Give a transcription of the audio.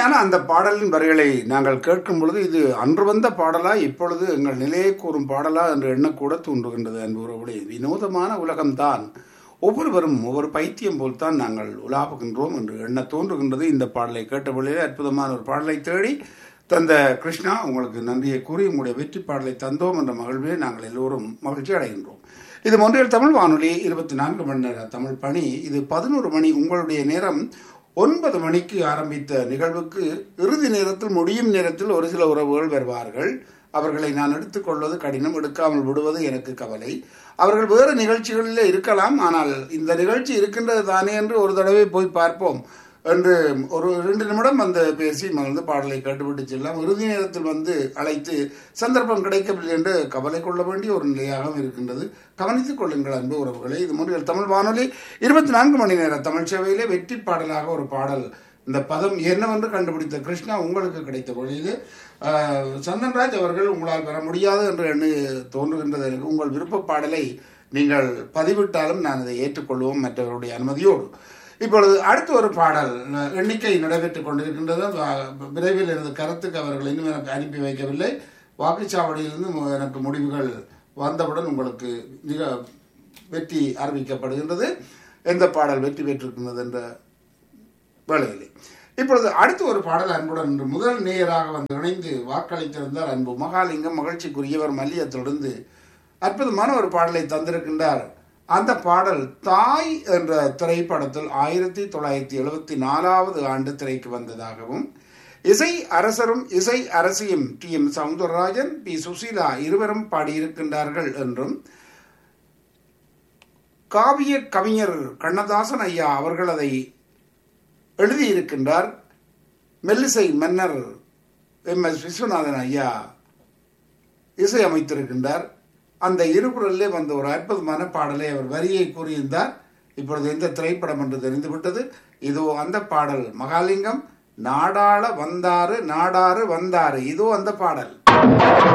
அருமையான அந்த பாடலின் வரிகளை நாங்கள் கேட்கும் பொழுது இது அன்று வந்த பாடலா இப்பொழுது எங்கள் நிலையை கூறும் பாடலா என்று எண்ணக்கூட தூண்டுகின்றது அன்புறவுடைய வினோதமான உலகம்தான் ஒவ்வொருவரும் ஒவ்வொரு பைத்தியம் போல்தான் நாங்கள் உலாவுகின்றோம் என்று எண்ண தோன்றுகின்றது இந்த பாடலை கேட்ட பொழுதே அற்புதமான ஒரு பாடலை தேடி தந்த கிருஷ்ணா உங்களுக்கு நன்றியை கூறி உங்களுடைய வெற்றி பாடலை தந்தோம் என்ற மகிழ்வே நாங்கள் எல்லோரும் மகிழ்ச்சி அடைகின்றோம் இது ஒன்றியல் தமிழ் வானொலி இருபத்தி நான்கு மணி நேர தமிழ் பணி இது பதினோரு மணி உங்களுடைய நேரம் ஒன்பது மணிக்கு ஆரம்பித்த நிகழ்வுக்கு இறுதி நேரத்தில் முடியும் நேரத்தில் ஒரு சில உறவுகள் வருவார்கள் அவர்களை நான் எடுத்துக்கொள்வது கடினம் எடுக்காமல் விடுவது எனக்கு கவலை அவர்கள் வேறு நிகழ்ச்சிகளில் இருக்கலாம் ஆனால் இந்த நிகழ்ச்சி இருக்கின்றது தானே என்று ஒரு தடவை போய் பார்ப்போம் என்று ஒரு ரெண்டு நிமிடம் வந்து பேசி மகிழ்ந்து பாடலை கேட்டுவிட்டு செல்லாம் இறுதி நேரத்தில் வந்து அழைத்து சந்தர்ப்பம் கிடைக்கவில்லை என்று கவலை கொள்ள வேண்டிய ஒரு நிலையாகவும் இருக்கின்றது கவனித்துக் கொள்ளுங்கள் அன்பு உறவுகளை இது முன்னில் தமிழ் வானொலி இருபத்தி நான்கு மணி நேர தமிழ் சேவையிலே வெற்றி பாடலாக ஒரு பாடல் இந்த பதம் என்னவென்று கண்டுபிடித்த கிருஷ்ணா உங்களுக்கு கிடைத்த பொழுது சந்தன்ராஜ் அவர்கள் உங்களால் பெற முடியாது என்று எண்ணி தோன்றுகின்றது எனக்கு உங்கள் விருப்ப பாடலை நீங்கள் பதிவிட்டாலும் நான் அதை ஏற்றுக்கொள்வோம் மற்றவருடைய அனுமதியோடு இப்பொழுது அடுத்து ஒரு பாடல் எண்ணிக்கை நடைபெற்றுக் கொண்டிருக்கின்றது விரைவில் எனது கருத்துக்கு அவர்கள் இன்னும் எனக்கு அனுப்பி வைக்கவில்லை வாக்குச்சாவடியிலிருந்து எனக்கு முடிவுகள் வந்தவுடன் உங்களுக்கு மிக வெற்றி அறிவிக்கப்படுகின்றது எந்த பாடல் வெற்றி பெற்றிருக்கின்றது என்ற வேளையிலே இப்பொழுது அடுத்து ஒரு பாடல் அன்புடன் இன்று முதல் நேயராக வந்து இணைந்து வாக்களித்திருந்தார் அன்பு மகாலிங்கம் மகிழ்ச்சிக்குரியவர் மல்லியத்திலிருந்து அற்புதமான ஒரு பாடலை தந்திருக்கின்றார் அந்த பாடல் தாய் என்ற திரைப்படத்தில் ஆயிரத்தி தொள்ளாயிரத்தி எழுபத்தி நாலாவது ஆண்டு திரைக்கு வந்ததாகவும் இசை அரசரும் இசை அரசியும் T M Soundararajan P Susheela இருவரும் பாடியிருக்கின்றார்கள் என்றும் காவிய கவிஞர் கண்ணதாசன் ஐயா அவர்கள் அதை எழுதியிருக்கின்றார் மெல்லிசை மன்னர் எம் எஸ் விஸ்வநாதன் ஐயா இசை அமைத்திருக்கின்றார் அந்த இருபுறலே வந்த ஒரு அற்புதமான பாடலை அவர் வரியை கூறியிருந்தார் இப்பொழுது எந்த திரைப்படம் என்று தெரிந்துவிட்டது இதோ அந்த பாடல் மகாலிங்கம் நாடாள வந்தாரு நாடாறு வந்தாரு இதோ அந்த பாடல்